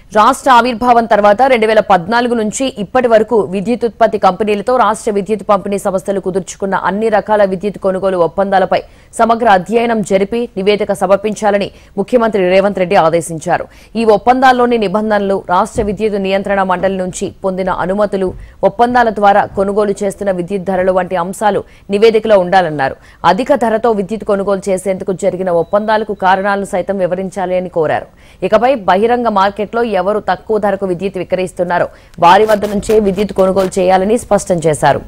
రాష్ట్ర ఆవిర్భావం తర్వాత రెండు వేల పద్నాలుగు నుంచి ఇప్పటి వరకు విద్యుత్ ఉత్పత్తి కంపెనీలతో రాష్ట్ర విద్యుత్ పంపిణీ సంస్థలు కుదుర్చుకున్న అన్ని రకాల విద్యుత్ కొనుగోలు ఒప్పందాలపై సమగ్ర అధ్యయనం జరిపి నివేదిక సమర్పించాలని ముఖ్యమంత్రి రేవంత్ రెడ్డి ఆదేశించారు ఈ ఒప్పందాల్లోని నిబంధనలు రాష్ట్ర విద్యుత్ నియంత్రణ మండలి నుంచి పొందిన అనుమతులు ఒప్పందాల ద్వారా కొనుగోలు చేస్తున్న విద్యుత్ ధరలు వంటి అంశాలు నివేదికలో ఉండాలన్నారు అధిక ధరతో విద్యుత్ కొనుగోలు చేసేందుకు జరిగిన ఒప్పందాలకు కారణాలను సైతం వివరించాలి అని కోరారు ఇకపై బహిరంగ మార్కెట్లో ఎవరు తక్కువ ధరకు విద్యుత్ విక్రయిస్తున్నారో వారి వద్ద నుంచే విద్యుత్ కొనుగోలు చేయాలని స్పష్టం చేశారు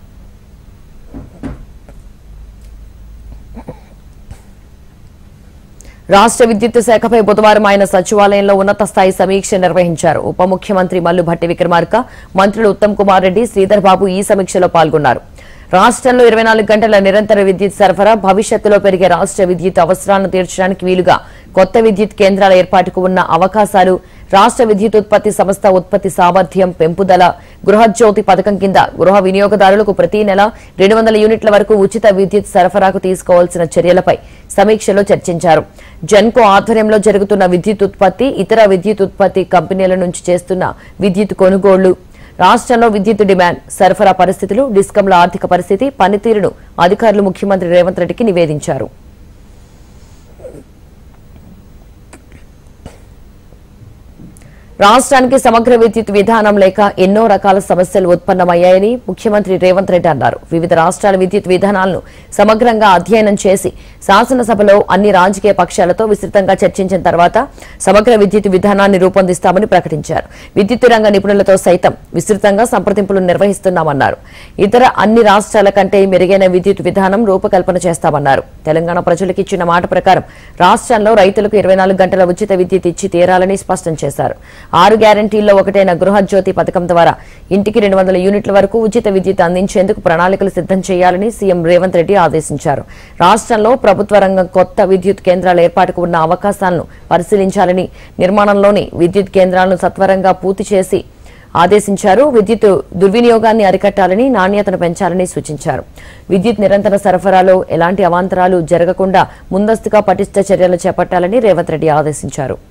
రాష్ట్ర విద్యుత్ శాఖపై బుధవారం ఆయన సచివాలయంలో ఉన్నత స్థాయి సమీక్ష నిర్వహించారు ఉప ముఖ్యమంత్రి మల్లు భట్టి విక్రమార్క మంత్రులు ఉత్తమ్ కుమార్ రెడ్డి శ్రీధర్ బాబు ఈ సమీక్షలో పాల్గొన్నారు రాష్ట్రంలో ఇరవై నాలుగు గంటల నిరంతర విద్యుత్ సరఫరా భవిష్యత్తులో పెరిగే రాష్ట్ర విద్యుత్ అవసరాలను తీర్చడానికి వీలుగా కొత్త విద్యుత్ కేంద్రాల ఏర్పాటుకు ఉన్న అవకాశాలు రాష్ట్ర విద్యుత్ ఉత్పత్తి సంస్థ ఉత్పత్తి సామర్థ్యం పెంపుదల గృహజ్యోతి పథకం కింద గృహ వినియోగదారులకు ప్రతి నెల రెండు వందల యూనిట్ల వరకు ఉచిత విద్యుత్ సరఫరాకు తీసుకోవాల్సిన చర్యలపై సమీక్షలో చర్చించారు జెన్కో ఆధ్వర్యంలో జరుగుతున్న విద్యుత్ ఉత్పత్తి ఇతర విద్యుత్ ఉత్పత్తి కంపెనీల నుంచి చేస్తున్న విద్యుత్ కొనుగోళ్లు రాష్ట్రంలో విద్యుత్ డిమాండ్ సరఫరా పరిస్థితులు డిస్కంల ఆర్థిక పరిస్థితి పనితీరును అధికారులు ముఖ్యమంత్రి రేవంత్ రెడ్డికి నివేదించారు రాష్ట్రానికి సమగ్ర విద్యుత్ విధానం లేక ఎన్నో రకాల సమస్యలు ఉత్పన్నమయ్యాయని ముఖ్యమంత్రి రేవంత్ రెడ్డి అన్నారు వివిధ రాష్ట్రాల విద్యుత్ విధానాలను సమగ్రంగా అధ్యయనం చేసి శాసనసభలో అన్ని రాజకీయ పక్షాలతో విస్తృతంగా చర్చించిన తర్వాత సమగ్ర విద్యుత్ విధానాన్ని రూపొందిస్తామని ప్రకటించారు విద్యుత్ రంగ నిపుణులతో సైతం విస్తృతంగా సంప్రదింపులు నిర్వహిస్తున్నామన్నారు ఇతర అన్ని రాష్ట్రాల కంటే మెరుగైన విద్యుత్ విధానం రూపకల్పన చేస్తామన్నారు తెలంగాణ ప్రజలకు ఇచ్చిన మాట ప్రకారం రాష్ట్రంలో రైతులకు ఇరవై గంటల ఉచిత విద్యుత్ ఇచ్చి తీరాలని స్పష్టం చేశారు ఆరు గ్యారంటీల్లో ఒకటైన గృహజ్యోతి పథకం ద్వారా ఇంటికి రెండు వందల యూనిట్ల వరకు ఉచిత విద్యుత్ అందించేందుకు ప్రణాళికలు సిద్ధం చేయాలని సీఎం రేవంత్ రెడ్డి ఆదేశించారు రాష్ట్రంలో ప్రభుత్వ రంగం కొత్త విద్యుత్ కేంద్రాల ఏర్పాటుకు ఉన్న అవకాశాలను పరిశీలించాలని నిర్మాణంలోని విద్యుత్ కేంద్రాలను సత్వరంగా పూర్తి చేసి ఆదేశించారు విద్యుత్ దుర్వినియోగాన్ని అరికట్టాలని నాణ్యతను పెంచాలని సూచించారు విద్యుత్ నిరంతర సరఫరాలో ఎలాంటి అవాంతరాలు జరగకుండా ముందస్తుగా పటిష్ట చర్యలు చేపట్టాలని రేవంత్ రెడ్డి ఆదేశించారు